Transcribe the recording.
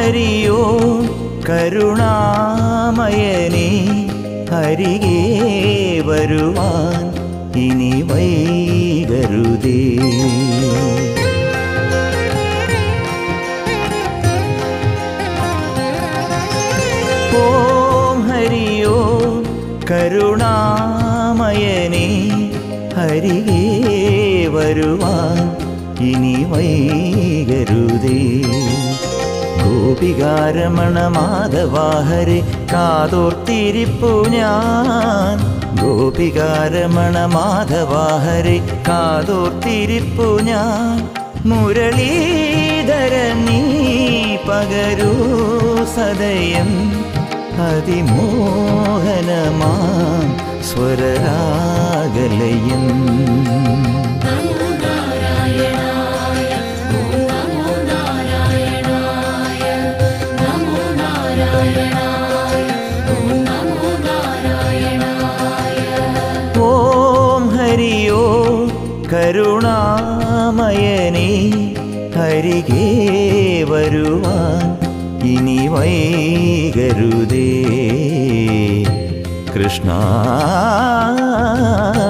ഹരിയോ കരുണാമയനേ ഹരികേ വരുവാൻ ഇനി വൈകരുതേ ഓം ഹരിയോ കരുണാമയനേ ഹരികേ വരുവാൻ ഇനി വൈകരുതേ ഗോപികാരമണ മാധവാഹരെ കാതോർത്തിരിപ്പു ഞാൻ ഗോപികാരമണ മാധവാഹരെ കാതോർത്തിരിപ്പു ഞാൻ മുരളീധര നീ പകരൂ സദയം അതിമോഹനമാം സ്വരരാഗലയം നമോ നാരായണായ ഓം നമോ നാരായണായ നമോ നാരായണായ ഓം നമോ നാരായണായ ഓം ഹരിയോ കരുണാമയനേ ഹരികേ വരുവാൻ ഇനി വൈകരുതേ കൃഷ്ണ